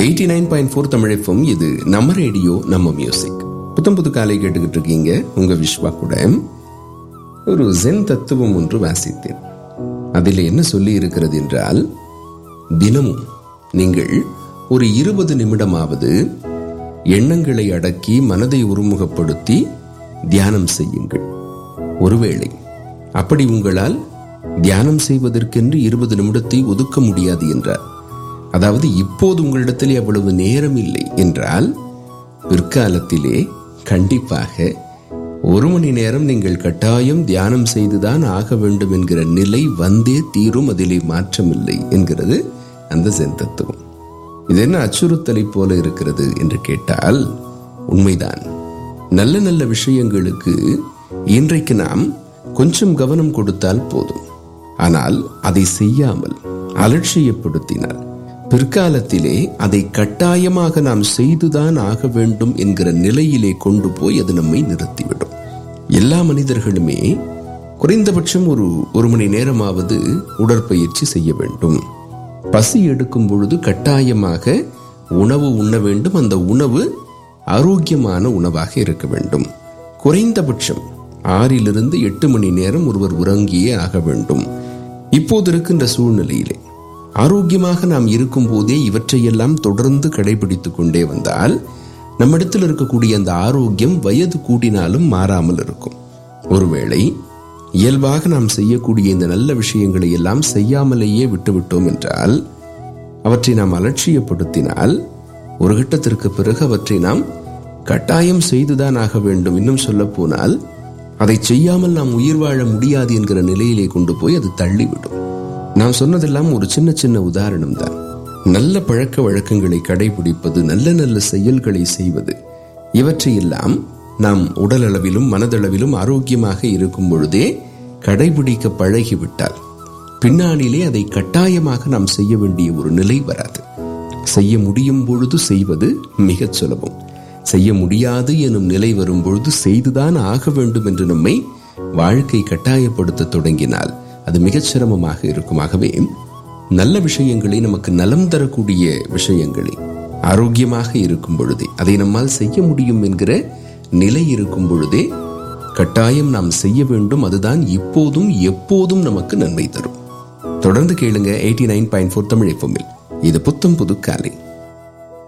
eighty nine point four தமிழப்பம் இது நம்ம ரேடியோ நம்ம மியூசிக் புத்தம் புது காலை கேட்டுக்கிட்டு இருக்கீங்க உங்க விஸ்வா கூட ஒரு ஜென் தத்துவம் ஒன்று வாசித்தேன் அதில் என்ன சொல்லி இருக்கிறது என்றால் தினமும் நீங்கள் ஒரு இருபது நிமிடமாவது எண்ணங்களை அடக்கி மனதை ஒருமுகப்படுத்தி தியானம் செய்யுங்கள் ஒருவேளை அப்படி உங்களால் தியானம் செய்வதற்கென்று இருபது நிமிடத்தை ஒதுக்க முடியாது என்றார் அதாவது இப்போது உங்களிடத்தில் அவ்வளவு நேரம் இல்லை என்றால் பிற்காலத்திலே கண்டிப்பாக ஒரு மணி நேரம் நீங்கள் கட்டாயம் தியானம் செய்துதான் ஆக வேண்டும் என்கிற நிலை வந்தே தீரும் அதிலே மாற்றமில்லை என்கிறது அந்த சென் தத்துவம் இது என்ன அச்சுறுத்தலை போல இருக்கிறது என்று கேட்டால் உண்மைதான் நல்ல நல்ல விஷயங்களுக்கு இன்றைக்கு நாம் கொஞ்சம் கவனம் கொடுத்தால் போதும் ஆனால் அதை செய்யாமல் அலட்சியப்படுத்தினால் பிற்காலத்திலே அதை கட்டாயமாக நாம் செய்துதான் ஆக வேண்டும் என்கிற நிலையிலே கொண்டு போய் அது நம்மை நிறுத்திவிடும் எல்லா மனிதர்களுமே குறைந்தபட்சம் ஒரு ஒரு மணி நேரமாவது உடற்பயிற்சி செய்ய வேண்டும் பசி எடுக்கும் பொழுது கட்டாயமாக உணவு உண்ண வேண்டும் அந்த உணவு ஆரோக்கியமான உணவாக இருக்க வேண்டும் குறைந்தபட்சம் ஆறிலிருந்து எட்டு மணி நேரம் ஒருவர் உறங்கியே ஆக வேண்டும் இப்போது இருக்கின்ற சூழ்நிலையிலே ஆரோக்கியமாக நாம் இருக்கும் போதே இவற்றையெல்லாம் தொடர்ந்து கடைபிடித்துக் கொண்டே வந்தால் நம்மிடத்தில் இருக்கக்கூடிய அந்த ஆரோக்கியம் வயது கூடினாலும் மாறாமல் இருக்கும் ஒருவேளை இயல்பாக நாம் செய்யக்கூடிய இந்த நல்ல விஷயங்களை எல்லாம் செய்யாமலேயே விட்டுவிட்டோம் என்றால் அவற்றை நாம் அலட்சியப்படுத்தினால் ஒரு கட்டத்திற்கு பிறகு அவற்றை நாம் கட்டாயம் செய்துதான் ஆக வேண்டும் இன்னும் சொல்ல போனால் அதை செய்யாமல் நாம் உயிர் வாழ முடியாது என்கிற நிலையிலே கொண்டு போய் அது தள்ளிவிடும் நான் சொன்னதெல்லாம் ஒரு சின்ன சின்ன உதாரணம் தான் நல்ல பழக்க வழக்கங்களை கடைபிடிப்பது நல்ல நல்ல செயல்களை செய்வது இவற்றையெல்லாம் நாம் உடல் அளவிலும் மனதளவிலும் ஆரோக்கியமாக இருக்கும் பொழுதே கடைபிடிக்க பழகிவிட்டால் பின்னாளிலே அதை கட்டாயமாக நாம் செய்ய வேண்டிய ஒரு நிலை வராது செய்ய முடியும் பொழுது செய்வது மிகச் சுலபம் செய்ய முடியாது எனும் நிலை வரும் பொழுது செய்துதான் ஆக வேண்டும் என்று நம்மை வாழ்க்கை கட்டாயப்படுத்த தொடங்கினால் அது மிகச் சிரமமாக இருக்கும் ஆகவே நல்ல விஷயங்களை நமக்கு நலம் தரக்கூடிய விஷயங்களை ஆரோக்கியமாக இருக்கும் பொழுதே அதை நம்மால் செய்ய முடியும் என்கிற நிலை இருக்கும் பொழுதே கட்டாயம் நாம் செய்ய வேண்டும் அதுதான் இப்போதும் எப்போதும் நமக்கு நன்மை தரும் தொடர்ந்து கேளுங்க eighty nine point four Tamil எஃப்எம்மில் இது புத்தம் புது காலை